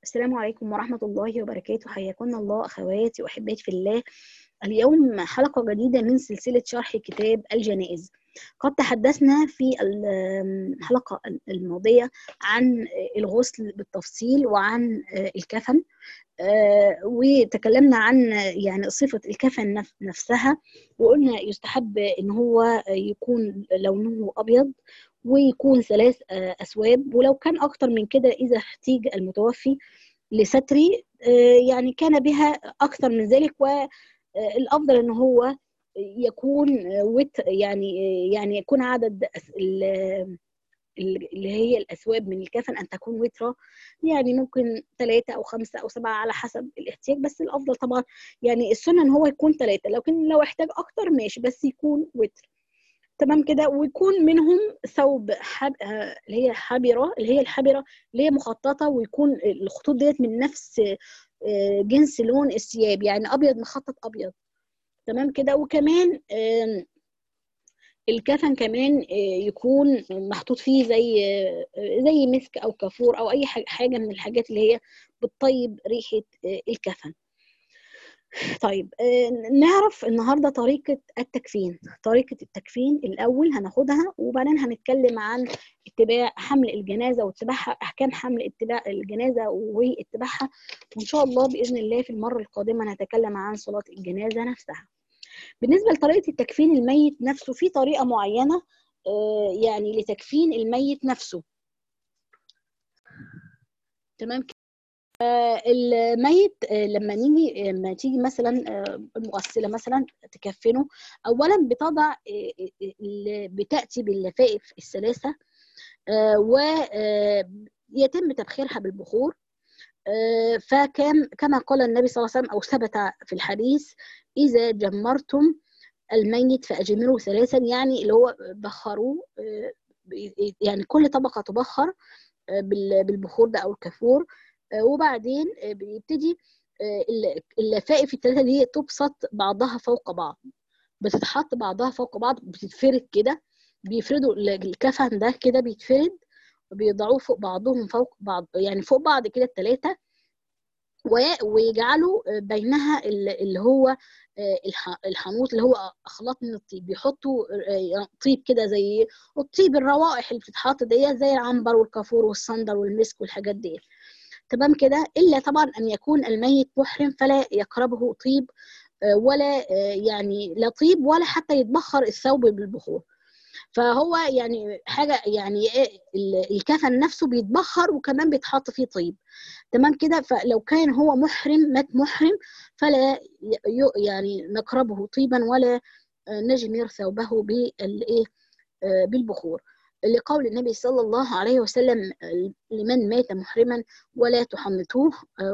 السلام عليكم ورحمة الله وبركاته حياكم الله أخواتي وأحباتي في الله اليوم حلقة جديدة من سلسلة شرح كتاب الجنائز قد تحدثنا في الحلقة الماضية عن الغسل بالتفصيل وعن الكفن وتكلمنا عن يعني صفة الكفن نفسها وقلنا يستحب ان هو يكون لونه ابيض ويكون ثلاث أسواب ولو كان أكتر من كده إذا احتيج المتوفي لستري يعني كان بها أكثر من ذلك والأفضل أن هو يكون وت يعني يعني يكون عدد اللي هي الأثواب من الكفن أن تكون وترة يعني ممكن ثلاثة أو خمسة أو سبعة على حسب الاحتياج بس الأفضل طبعا يعني السنة إن هو يكون ثلاثة لكن لو احتاج أكتر ماشي بس يكون وتر تمام كده ويكون منهم ثوب حب... اللي هي حبره اللي هي الحبره اللي هي مخططه ويكون الخطوط ديت من نفس جنس لون الثياب يعني ابيض مخطط ابيض تمام كده وكمان الكفن كمان يكون محطوط فيه زي زي مسك او كافور او اي حاجه من الحاجات اللي هي بتطيب ريحه الكفن طيب نعرف النهارده طريقه التكفين طريقه التكفين الاول هناخدها وبعدين هنتكلم عن اتباع حمل الجنازه واتباعها احكام حمل اتباع الجنازه واتباعها وان شاء الله باذن الله في المره القادمه نتكلم عن صلاه الجنازه نفسها بالنسبه لطريقه التكفين الميت نفسه في طريقه معينه يعني لتكفين الميت نفسه تمام الميت لما نيجي لما تيجي مثلا المغسله مثلا تكفنه اولا بتضع بتاتي باللفائف الثلاثه ويتم تبخيرها بالبخور فكان كما قال النبي صلى الله عليه وسلم او ثبت في الحديث اذا جمرتم الميت فاجمروا ثلاثا يعني اللي هو بخروه يعني كل طبقه تبخر بالبخور ده او الكافور وبعدين بيبتدي اللفائف الثلاثه دي تبسط بعضها فوق بعض بتتحط بعضها فوق بعض بتتفرد كده بيفردوا الكفن ده كده بيتفرد وبيضعوه فوق بعضهم فوق بعض يعني فوق بعض كده الثلاثه ويجعلوا بينها اللي هو الحنوط اللي هو اخلاط من الطيب بيحطوا طيب كده زي الطيب الروائح اللي بتتحط دي زي العنبر والكافور والصندل والمسك والحاجات دي تمام كده الا طبعا ان يكون الميت محرم فلا يقربه طيب ولا يعني لا طيب ولا حتى يتبخر الثوب بالبخور فهو يعني حاجه يعني الكفن نفسه بيتبخر وكمان بيتحط فيه طيب تمام كده فلو كان هو محرم مات محرم فلا يعني نقربه طيبا ولا نجمر ثوبه بالايه بالبخور لقول النبي صلى الله عليه وسلم لمن مات محرما ولا تحنطوه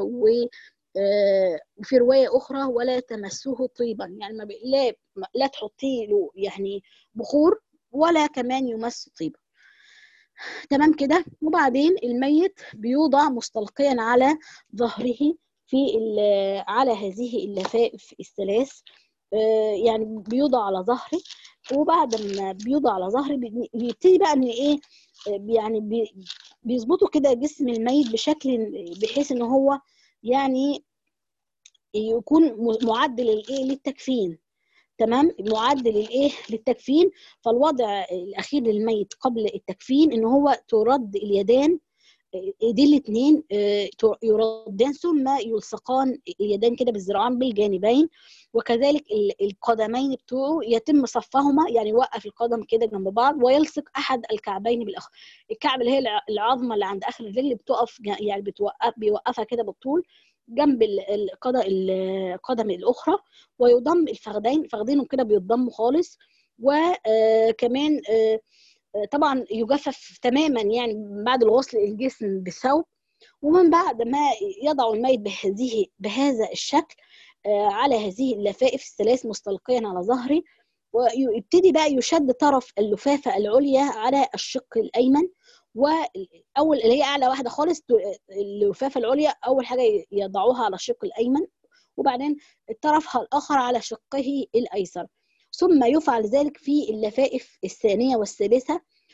وفي رواية أخرى ولا تمسوه طيبا يعني ما لا لا تحطي له يعني بخور ولا كمان يمس طيبا تمام كده وبعدين الميت بيوضع مستلقيا على ظهره في على هذه اللفائف الثلاث يعني بيوضع على ظهره وبعد ما بيوضع على ظهره بيبتدي بقى ان ايه يعني بيظبطوا كده جسم الميت بشكل بحيث ان هو يعني يكون معدل الايه للتكفين تمام معدل الايه للتكفين فالوضع الاخير للميت قبل التكفين ان هو ترد اليدان ايدين الاثنين يردان ثم يلصقان اليدين كده بالذراعين بالجانبين وكذلك القدمين بتوعه يتم صفهما يعني يوقف القدم كده جنب بعض ويلصق احد الكعبين بالاخر الكعب اللي هي العظمه اللي عند اخر الرجل بتقف يعني بتوقف بيوقفها كده بالطول جنب القدم الاخرى ويضم الفخذين الفخذين كده بيتضموا خالص وكمان طبعا يجفف تماما يعني بعد الغسل الجسم بالثوب ومن بعد ما يضع الميت بهذه بهذا الشكل على هذه اللفائف الثلاث مستلقيا على ظهره ويبتدي بقى يشد طرف اللفافه العليا على الشق الايمن واول اللي هي اعلى واحده خالص اللفافه العليا اول حاجه يضعوها على الشق الايمن وبعدين طرفها الاخر على شقه الايسر ثم يفعل ذلك في اللفائف الثانيه والثالثه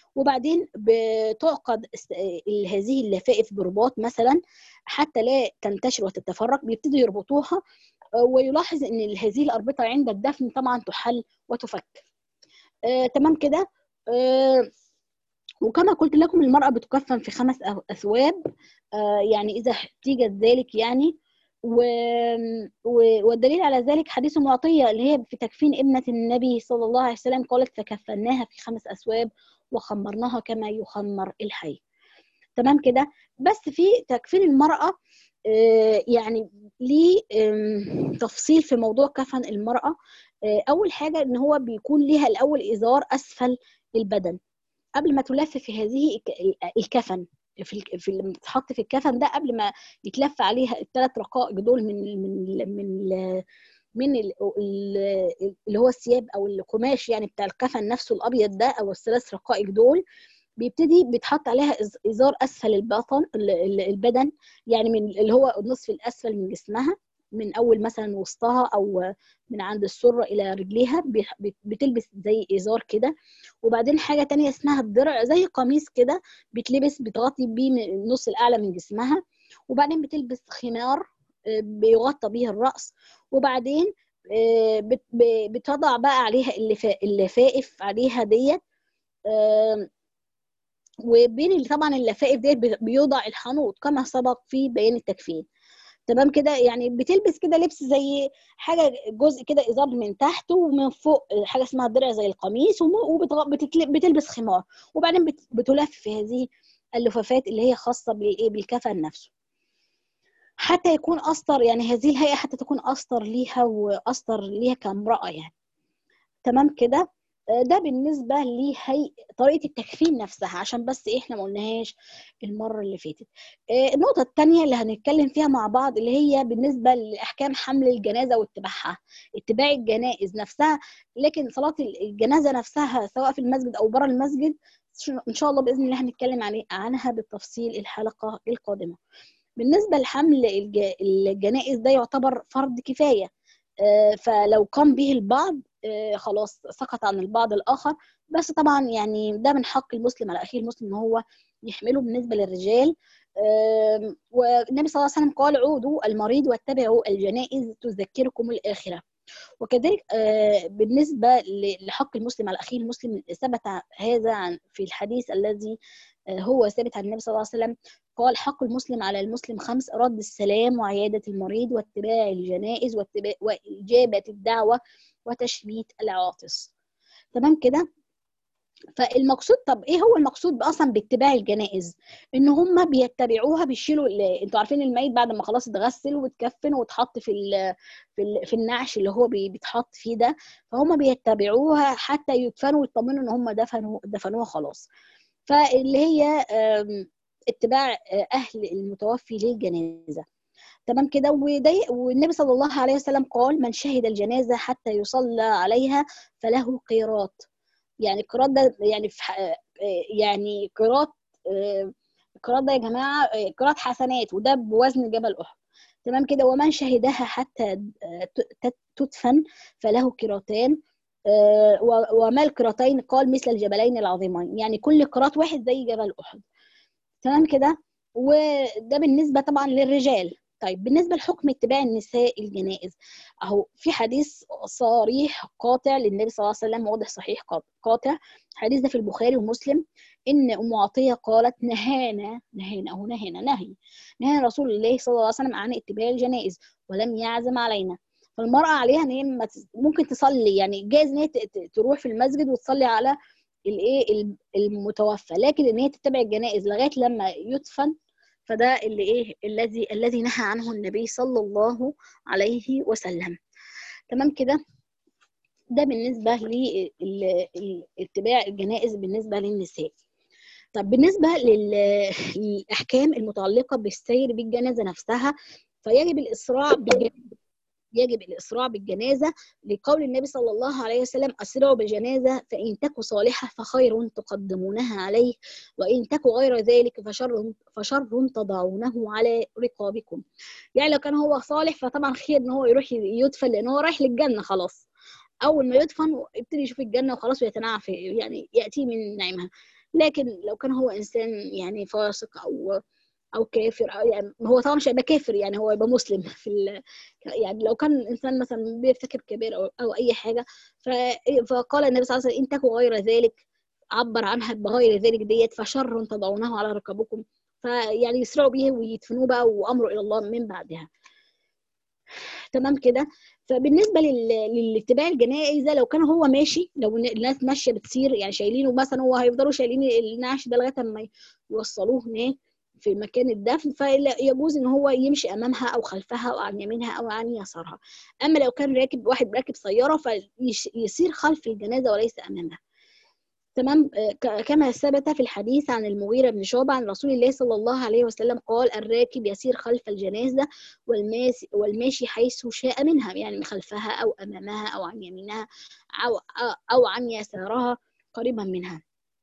وبعدين بتعقد هذه اللفائف برباط مثلا حتى لا تنتشر وتتفرق بيبتدوا يربطوها ويلاحظ ان هذه الاربطه عند الدفن طبعا تحل وتفك آه، تمام كده آه، وكما قلت لكم المرأة بتكفن في خمس أثواب آه، يعني إذا احتيجت ذلك يعني و... و... والدليل على ذلك حديث معطية اللي هي في تكفين ابنة النبي صلى الله عليه وسلم قالت فكفناها في خمس أثواب وخمرناها كما يخمر الحي تمام كده بس في تكفين المرأة يعني ليه تفصيل في موضوع كفن المرأة أول حاجة إن هو بيكون ليها الأول إزار أسفل البدن قبل ما تلف في هذه الكفن في في اللي بتتحط في الكفن ده قبل ما يتلف عليها الثلاث رقائق دول من من من من اللي هو الثياب او القماش يعني بتاع الكفن نفسه الابيض ده او الثلاث رقائق دول بيبتدي بيتحط عليها ازار اسفل البطن البدن يعني من اللي هو النصف الاسفل من جسمها من اول مثلا وسطها او من عند السره الى رجليها بتلبس زي ازار كده وبعدين حاجه تانية اسمها الدرع زي قميص كده بتلبس بتغطي بيه النص الاعلى من جسمها وبعدين بتلبس خمار آه، بيغطى به الراس وبعدين آه، بتضع بقى عليها اللفائف عليها ديت وبين طبعا اللفائف ديت بيوضع الحنوط كما سبق في بيان التكفين تمام كده يعني بتلبس كده لبس زي حاجه جزء كده ازار من تحت ومن فوق حاجه اسمها درع زي القميص وبتلبس خمار وبعدين بتلف في هذه اللفافات اللي هي خاصه بالايه بالكفن نفسه حتى يكون استر يعني هذه الهيئه حتى تكون استر ليها واستر ليها كامراه يعني تمام كده ده بالنسبه لهي طريقه التكفين نفسها عشان بس إيه احنا ما قلناهاش المره اللي فاتت آه، النقطه الثانيه اللي هنتكلم فيها مع بعض اللي هي بالنسبه لاحكام حمل الجنازه واتباعها اتباع الجنائز نفسها لكن صلاه الجنازه نفسها سواء في المسجد او بره المسجد ان شاء الله باذن الله هنتكلم عنها بالتفصيل الحلقه القادمه بالنسبه لحمل الجنائز ده يعتبر فرض كفايه آه، فلو قام به البعض آه، خلاص سقط عن البعض الاخر بس طبعا يعني ده من حق المسلم على اخيه المسلم ان هو يحمله بالنسبه للرجال والنبي صلى الله عليه وسلم قال عودوا المريض واتبعوا الجنائز تذكركم الاخره وكذلك آه، بالنسبه لحق المسلم على اخيه المسلم ثبت هذا في الحديث الذي آه، هو ثابت عن النبي صلى الله عليه وسلم قال حق المسلم على المسلم خمس رد السلام وعيادة المريض واتباع الجنائز واتباع وإجابة الدعوة وتشميت العاطس تمام كده فالمقصود طب ايه هو المقصود اصلا باتباع الجنائز ان هم بيتبعوها بيشيلوا انتوا عارفين الميت بعد ما خلاص اتغسل واتكفن واتحط في ال... في, ال... في النعش اللي هو بيتحط فيه ده فهم بيتبعوها حتى يدفنوا ويطمنوا ان هم دفنوا دفنوها خلاص فاللي هي اتباع اهل المتوفي للجنازه تمام كده والنبي صلى الله عليه وسلم قال من شهد الجنازه حتى يصلى عليها فله قيراط يعني قيراط ده يعني في يعني قيراط قيراط ده يا جماعه قيراط حسنات وده بوزن جبل احد تمام كده ومن شهدها حتى تدفن فله قيراطان وما القيراطين قال مثل الجبلين العظيمين يعني كل قيراط واحد زي جبل احد تمام كده وده بالنسبه طبعا للرجال طيب بالنسبه لحكم اتباع النساء الجنائز اهو في حديث صريح قاطع للنبي صلى الله عليه وسلم واضح صحيح قاطع الحديث ده في البخاري ومسلم ان ام عطيه قالت نهانا نهانا اهو نهانا نهي نهانا رسول الله صلى الله عليه وسلم عن اتباع الجنائز ولم يعزم علينا فالمراه عليها ان هي ممكن تصلي يعني جايز ان هي تروح في المسجد وتصلي على الايه المتوفى لكن ان هي تتبع الجنائز لغايه لما يدفن فده اللي ايه الذي الذي نهى عنه النبي صلى الله عليه وسلم تمام كده ده بالنسبه لاتباع الجنائز بالنسبه للنساء طب بالنسبه للاحكام المتعلقه بالسير بالجنازه نفسها فيجب الاسراع بالجنازه يجب الإسراع بالجنازة لقول النبي صلى الله عليه وسلم أسرعوا بالجنازة فإن تك صالحة فخير تقدمونها عليه وإن تك غير ذلك فشر فشر تضعونه على رقابكم يعني لو كان هو صالح فطبعا خير إن هو يروح يدفن لأن هو رايح للجنة خلاص أول ما يدفن يبتدي يشوف الجنة وخلاص ويتنعم يعني يأتي من نعيمها لكن لو كان هو انسان يعني فاسق او او كافر أو يعني هو طبعا مش هيبقى كافر يعني هو يبقى مسلم في ال... يعني لو كان انسان مثلا بيرتكب كبير او, أو اي حاجه ف... فقال النبي صلى الله عليه وسلم ان تكن غير ذلك عبر عنها بغير ذلك ديت فشر تضعونه على ركبكم فيعني يسرعوا به ويدفنوه بقى وامروا الى الله من بعدها تمام كده فبالنسبه لل... لاتباع الجنائز لو كان هو ماشي لو الناس ماشيه بتسير يعني شايلينه مثلا هو هيفضلوا شايلين النعش ده لغايه ما يوصلوه هناك في مكان الدفن فيجوز ان هو يمشي امامها او خلفها او عن يمينها او عن يسارها اما لو كان راكب واحد راكب سياره فيسير خلف الجنازه وليس امامها تمام كما ثبت في الحديث عن المغيرة بن شعبة عن رسول الله صلى الله عليه وسلم قال الراكب يسير خلف الجنازة والماشي, والماشي حيث شاء منها يعني خلفها أو أمامها أو عن يمينها أو, أو عن يسارها قريبا منها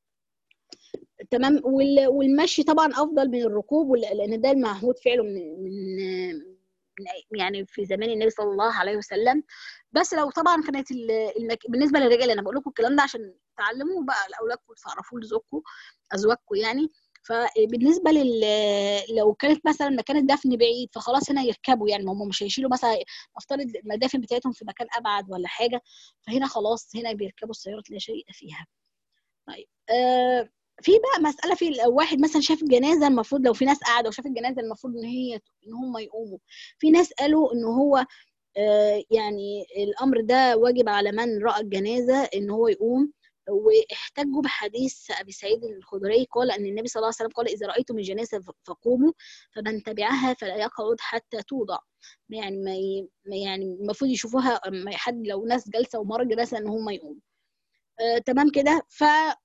تمام والمشي طبعا افضل من الركوب لان ده المعهود فعله من من يعني في زمان النبي صلى الله عليه وسلم بس لو طبعا كانت المك... بالنسبه للرجال انا بقول لكم الكلام ده عشان تعلموه بقى لاولادكم وتعرفوه لزوجكم ازواجكم يعني فبالنسبه لل لو كانت مثلا مكان الدفن بعيد فخلاص هنا يركبوا يعني هم مش هيشيلوا مثلا نفترض المدافن بتاعتهم في مكان ابعد ولا حاجه فهنا خلاص هنا بيركبوا السيارات لا شيء فيها طيب آه في بقى مساله في واحد مثلا شاف الجنازه المفروض لو في ناس قاعده وشاف الجنازه المفروض ان هي ان هم يقوموا في ناس قالوا ان هو آه يعني الامر ده واجب على من راى الجنازه ان هو يقوم واحتجوا بحديث ابي سعيد الخدري قال ان النبي صلى الله عليه وسلم قال اذا رايتم الجنازه فقوموا فمن تبعها فلا يقعد حتى توضع يعني ما يعني المفروض يشوفوها حد لو ناس جالسه ومر جلسه ان هم يقوموا آه تمام كده ف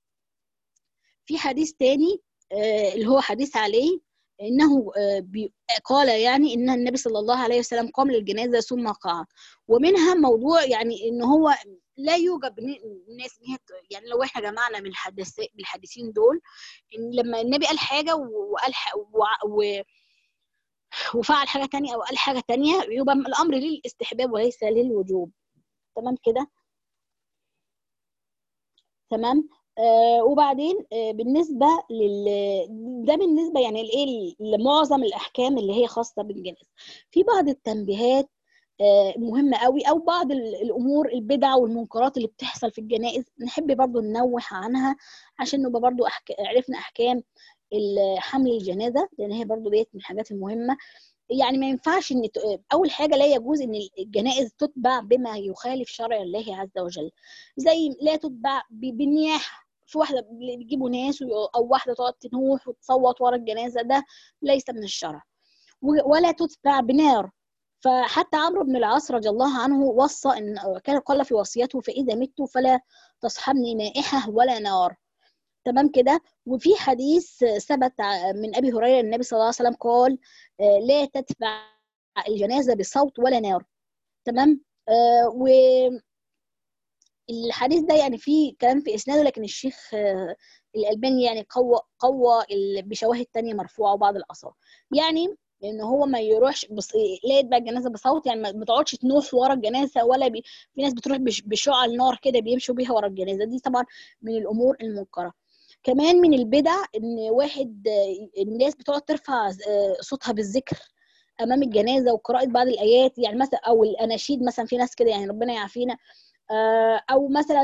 في حديث تاني اللي هو حديث عليه انه قال يعني ان النبي صلى الله عليه وسلم قام للجنازه ثم قعد ومنها موضوع يعني ان هو لا يوجد الناس ان هي يعني لو احنا جمعنا من الحديثين دول ان لما النبي قال حاجه وقال و وفعل حاجه تانية او قال حاجه تانية يبقى الامر للاستحباب وليس للوجوب تمام كده تمام آه وبعدين آه بالنسبه لل ده بالنسبه يعني لايه لمعظم الاحكام اللي هي خاصه بالجنازه في بعض التنبيهات آه مهمه قوي او بعض الامور البدع والمنكرات اللي بتحصل في الجنائز نحب برضو ننوه عنها عشان نبقى برضو أحك... عرفنا احكام حمل الجنازه لان هي برضو ديت من الحاجات المهمه يعني ما ينفعش ان اول حاجه لا يجوز ان الجنائز تتبع بما يخالف شرع الله عز وجل زي لا تتبع بالنياحه في واحده بيجيبوا ناس او واحده تقعد تنوح وتصوت ورا الجنازه ده ليس من الشرع ولا تتبع بنار فحتى عمرو بن العاص رضي الله عنه وصى ان كان قال في وصيته فاذا مت فلا تصحبني نائحه ولا نار تمام كده وفي حديث ثبت من ابي هريره النبي صلى الله عليه وسلم قال لا تتبع الجنازه بصوت ولا نار تمام آه و الحديث ده يعني فيه كلام في اسناده لكن الشيخ آه الالباني يعني قوى قوى بشواهد تانية مرفوعه وبعض الاثار يعني ان هو ما يروحش بص... لا يتبع الجنازه بصوت يعني ما تقعدش تنوح ورا الجنازه ولا بي... في ناس بتروح بش... بشعل نار كده بيمشوا بيها ورا الجنازه دي طبعا من الامور المنكره كمان من البدع ان واحد الناس بتقعد ترفع صوتها بالذكر امام الجنازه وقراءه بعض الايات يعني مثلا او الاناشيد مثلا في ناس كده يعني ربنا يعافينا او مثلا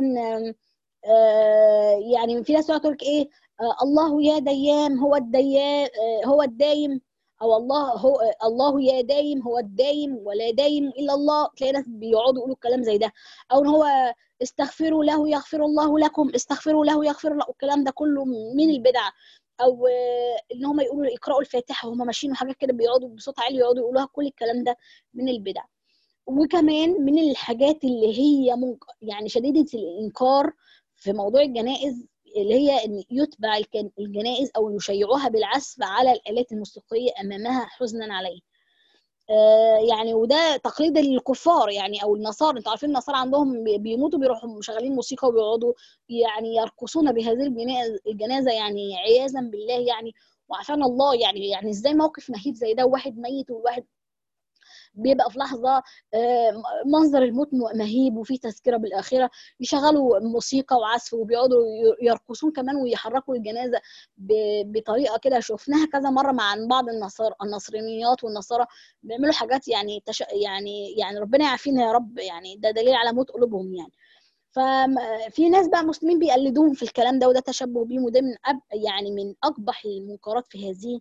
يعني في ناس تقول لك ايه الله يا ديام هو الديام هو الدايم او الله هو الله يا دايم هو الدايم ولا دايم الا الله تلاقي ناس بيقعدوا يقولوا كلام زي ده او ان هو استغفروا له يغفر الله لكم استغفروا له يغفر الله الكلام ده كله من البدع او ان هم يقولوا يقراوا الفاتحه وهم ماشيين وحاجات كده بيقعدوا بصوت عالي يقعدوا يقولوها كل الكلام ده من البدع وكمان من الحاجات اللي هي يعني شديده الانكار في موضوع الجنائز اللي هي ان يتبع الجنائز او يشيعوها بالعزف على الالات الموسيقيه امامها حزنا عليه آه يعني وده تقليد الكفار يعني او النصارى انتوا عارفين النصارى عندهم بيموتوا بيروحوا مشغلين موسيقى وبيقعدوا يعني يرقصون بهذه الجنازه يعني عياذا بالله يعني وعافانا الله يعني يعني ازاي موقف مهيب زي ده وواحد ميت وواحد بيبقى في لحظه منظر الموت مهيب وفي تذكره بالاخره يشغلوا موسيقى وعزف وبيقعدوا يرقصون كمان ويحركوا الجنازه بطريقه كده شفناها كذا مره مع بعض النصارى النصرانيات والنصارى بيعملوا حاجات يعني تش... يعني يعني ربنا يعافينا يا رب يعني ده دليل على موت قلوبهم يعني ففي ناس بقى مسلمين بيقلدوهم في الكلام ده وده تشبه بيهم وده من أب يعني من اقبح المنكرات في هذه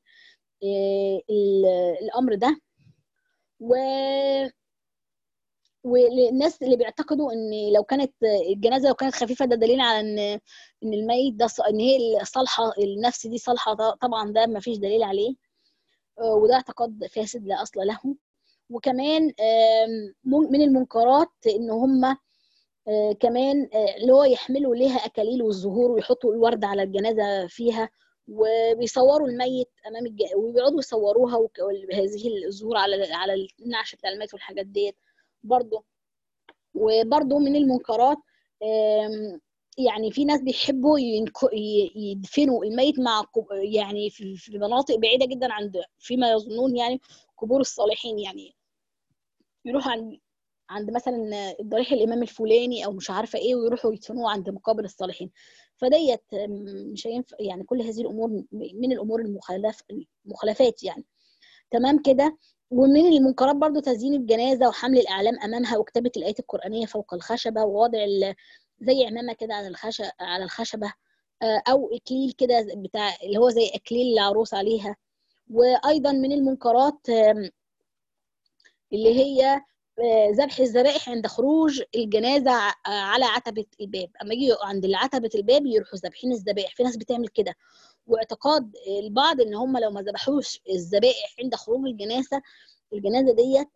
الامر ده و والناس اللي بيعتقدوا ان لو كانت الجنازه لو كانت خفيفه ده دليل على ان ان الميت ده ان هي الصالحه النفس دي صالحه طبعا ده ما فيش دليل عليه وده اعتقاد فاسد لا اصل له وكمان من المنكرات ان هم كمان اللي هو يحملوا ليها اكاليل والزهور ويحطوا الورد على الجنازه فيها وبيصوروا الميت امام الج... وبيقعدوا يصوروها وك... هذه الزهور على على النعش بتاع الميت والحاجات ديت برضه وبرضه من المنكرات يعني في ناس بيحبوا ينك... يدفنوا الميت مع يعني في مناطق بعيده جدا عند فيما يظنون يعني قبور الصالحين يعني يروحوا عند عند مثلا ضريح الامام الفلاني او مش عارفه ايه ويروحوا يدفنوه عند مقابر الصالحين فديت مش هينفع يعني كل هذه الامور من الامور المخالف المخالفات يعني تمام كده ومن المنكرات برضو تزيين الجنازه وحمل الاعلام امامها وكتابه الايات القرانيه فوق الخشبه ووضع زي عمامه كده على الخشبه على الخشبه او اكليل كده بتاع اللي هو زي اكليل العروس عليها وايضا من المنكرات اللي هي ذبح الذبائح عند خروج الجنازه على عتبه الباب اما يجي عند عتبه الباب يروحوا ذابحين الذبائح في ناس بتعمل كده واعتقاد البعض ان هم لو ما ذبحوش الذبائح عند خروج الجنازه الجنازه ديت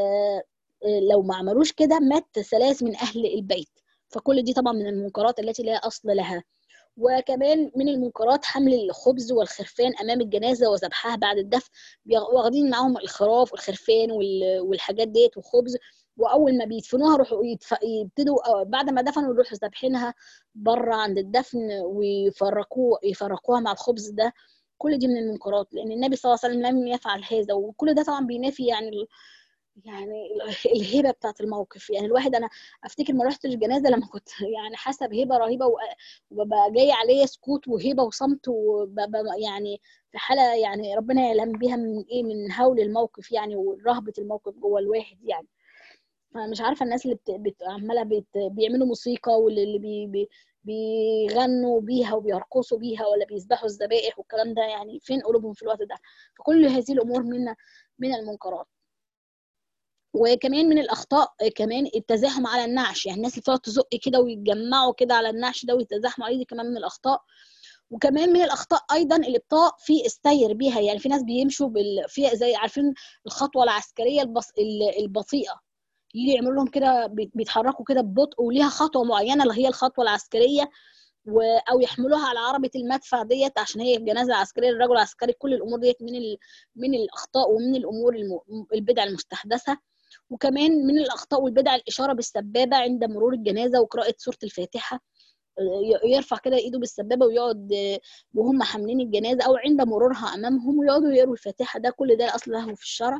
لو ما عملوش كده مات ثلاث من اهل البيت فكل دي طبعا من المنكرات التي لا اصل لها وكمان من المنكرات حمل الخبز والخرفان امام الجنازه وذبحها بعد الدفن واخدين معاهم الخراف والخرفان والحاجات ديت والخبز واول ما بيدفنوها يروحوا يبتدوا بعد ما دفنوا يروحوا ذابحينها بره عند الدفن ويفرقوه يفرقوها مع الخبز ده كل دي من المنكرات لان النبي صلى الله عليه وسلم لم يفعل هذا وكل ده طبعا بينافي يعني يعني الهبه بتاعت الموقف يعني الواحد انا افتكر ما رحت الجنازه لما كنت يعني حاسه بهبه رهيبه وببقى جاي عليا سكوت وهبه وصمت وببقى يعني في حاله يعني ربنا يعلم بيها من ايه من هول الموقف يعني ورهبه الموقف جوه الواحد يعني فمش عارفه الناس اللي بت... بت... عماله بت... بيعملوا موسيقى واللي بي... بي... بيغنوا بيها وبيرقصوا بيها ولا بيذبحوا الذبائح والكلام ده يعني فين قلوبهم في الوقت ده فكل هذه الامور من من المنكرات وكمان من الاخطاء كمان التزاحم على النعش يعني الناس اللي بتقعد تزق كده ويتجمعوا كده على النعش ده ويتزاحموا عليه دي كمان من الاخطاء وكمان من الاخطاء ايضا الابطاء في السير بيها يعني في ناس بيمشوا بال... في زي عارفين الخطوه العسكريه البص... البطيئه يجي يعملوا لهم كده بيتحركوا كده ببطء وليها خطوه معينه اللي هي الخطوه العسكريه و... او يحملوها على عربه المدفع ديت عشان هي الجنازه العسكريه الرجل العسكري كل الامور ديت من ال... من الاخطاء ومن الامور الم... البدع المستحدثه وكمان من الاخطاء والبدع الاشاره بالسبابه عند مرور الجنازه وقراءه سوره الفاتحه يرفع كده ايده بالسبابه ويقعد وهم حاملين الجنازه او عند مرورها امامهم ويقعدوا يقروا الفاتحه ده كل ده اصل له في الشرع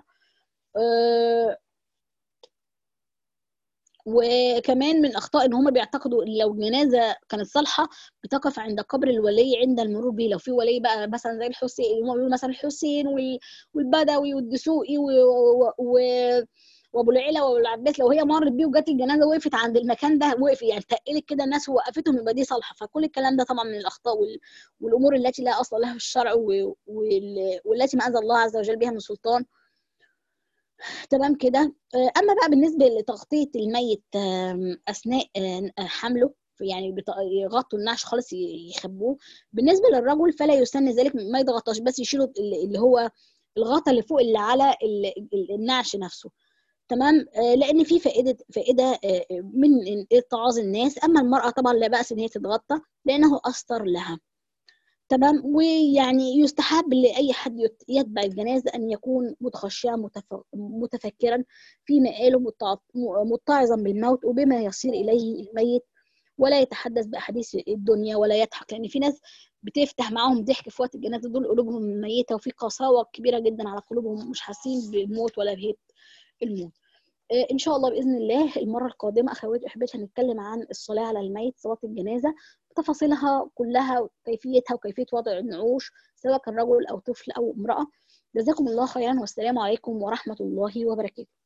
وكمان من اخطاء ان هم بيعتقدوا ان لو الجنازه كانت صالحه بتقف عند قبر الولي عند المرور به لو في ولي بقى مثلا زي الحسين هم بيقولوا مثلا الحسين والبدوي والدسوقي و... و... وابو العلا وابو العباس لو هي مرت بيه وجت الجنازه وقفت عند المكان ده وقف يعني تقلت كده الناس ووقفتهم يبقى دي صالحه فكل الكلام ده طبعا من الاخطاء وال... والامور التي لا اصل لها في الشرع و... وال... والتي ما انزل الله عز وجل بها من سلطان تمام كده اما بقى بالنسبه لتغطيه الميت اثناء حمله يعني يغطوا النعش خالص يخبوه بالنسبه للرجل فلا يسن ذلك ما يضغطش بس يشيلوا اللي هو الغطا اللي فوق اللي على النعش نفسه تمام لان في فائده فائده من اتعاظ الناس اما المراه طبعا لا باس ان هي تتغطى لانه استر لها تمام ويعني يستحب لاي حد يتبع الجنازه ان يكون متخشعا متفكرا في مآله متعظا بالموت وبما يصير اليه الميت ولا يتحدث باحاديث الدنيا ولا يضحك لان في ناس بتفتح معاهم ضحك في وقت الجنازه دول قلوبهم ميته وفي قساوه كبيره جدا على قلوبهم مش حاسين بالموت ولا بهيبه الموت ان شاء الله باذن الله المره القادمه اخواتي واحبتي هنتكلم عن الصلاه على الميت صلاه الجنازه بتفاصيلها كلها وكيفيتها وكيفيه وضع النعوش سواء كان رجل او طفل او امراه جزاكم الله خيرا والسلام عليكم ورحمه الله وبركاته